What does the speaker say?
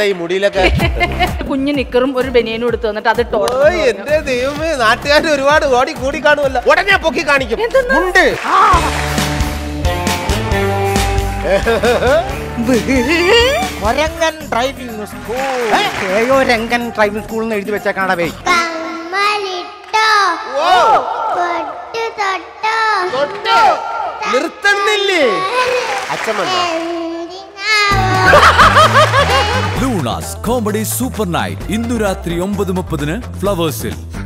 എന്താ ഈ മുടിയിലൊക്കെ കുഞ്ഞു നിക്കറും ഒരു ബനിയനും എടുത്ത് വന്നിട്ട് അത് ഇട്ടോ ഓയ് എന്റെ ദൈവമേ നാട്ടുകാർ ഒരുപാട് ഓടി കൂടി കാണുമല്ലോ ഉടനെ പൊക്കി കാണിക്കും എന്തെന്ന്? ഉണ്ട് കൊരങ്ങൻ ഡ്രൈവിംഗ് സ്കൂൾ കേയോ രംഗൻ ഡ്രൈവിംഗ് സ്കൂൾ എന്ന് എഴുതി വെച്ചേക്കാണ വേ കമ്മലിട്ടോ ഓ പൊട്ട് തൊട്ടോ തൊട്ട് നിർത്തുന്നില്ലേ അച്ഛൻ വന്നോ? എന്തിനാവോ ലൂണാസ് കോമഡി സൂപ്പർ നൈറ്റ് ഇന്നു രാത്രി ഒമ്പത് മുപ്പതിന് ഫ്ലവേഴ്സിൽ